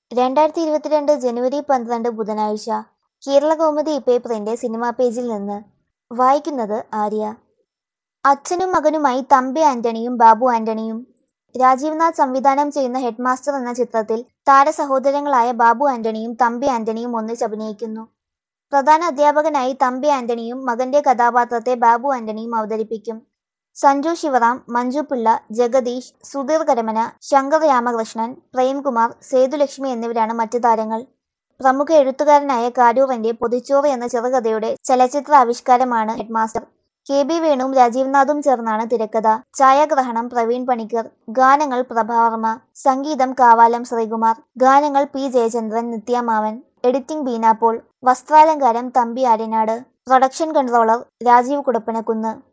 രണ്ടായിരത്തി ഇരുപത്തിരണ്ട് ജനുവരി പന്ത്രണ്ട് ബുധനാഴ്ച കേരളകൗമുദി പേപ്പറിന്റെ സിനിമാ പേജിൽ നിന്ന് വായിക്കുന്നത് ആര്യ അച്ഛനും മകനുമായി തമ്പി ആന്റണിയും ബാബു ആന്റണിയും രാജീവ് നാഥ് സംവിധാനം ചെയ്യുന്ന ഹെഡ്മാസ്റ്റർ എന്ന ചിത്രത്തിൽ താരസഹോദരങ്ങളായ ബാബു ആന്റണിയും തമ്പി ആന്റണിയും ഒന്നിച്ച് അഭിനയിക്കുന്നു പ്രധാന അധ്യാപകനായി തമ്പി ആന്റണിയും മകന്റെ കഥാപാത്രത്തെ ബാബു ആന്റണിയും അവതരിപ്പിക്കും സഞ്ജു ശിവറാം മഞ്ജു പിള്ള ജഗദീഷ് സുധീർ കരമന ശങ്കർ രാമകൃഷ്ണൻ പ്രേംകുമാർ സേതുലക്ഷ്മി എന്നിവരാണ് മറ്റു താരങ്ങൾ പ്രമുഖ എഴുത്തുകാരനായ കാരൂറിന്റെ പൊതിച്ചോറ് എന്ന ചെറുകഥയുടെ ചലച്ചിത്ര ആവിഷ്കാരമാണ് ഹെഡ്മാസ്റ്റർ കെ ബി വേണുവും രാജീവ് നാഥും ചേർന്നാണ് തിരക്കഥ ഛായാഗ്രഹണം പ്രവീൺ പണിക്കർ ഗാനങ്ങൾ പ്രഭാവർമ്മ സംഗീതം കാവാലം ശ്രീകുമാർ ഗാനങ്ങൾ P Jayachandran Nithyamavan editing Beena Paul വസ്ത്രാലങ്കാരം തമ്പി ആര്യനാട് പ്രൊഡക്ഷൻ കൺട്രോളർ രാജീവ് കുടപ്പനക്കുന്ന്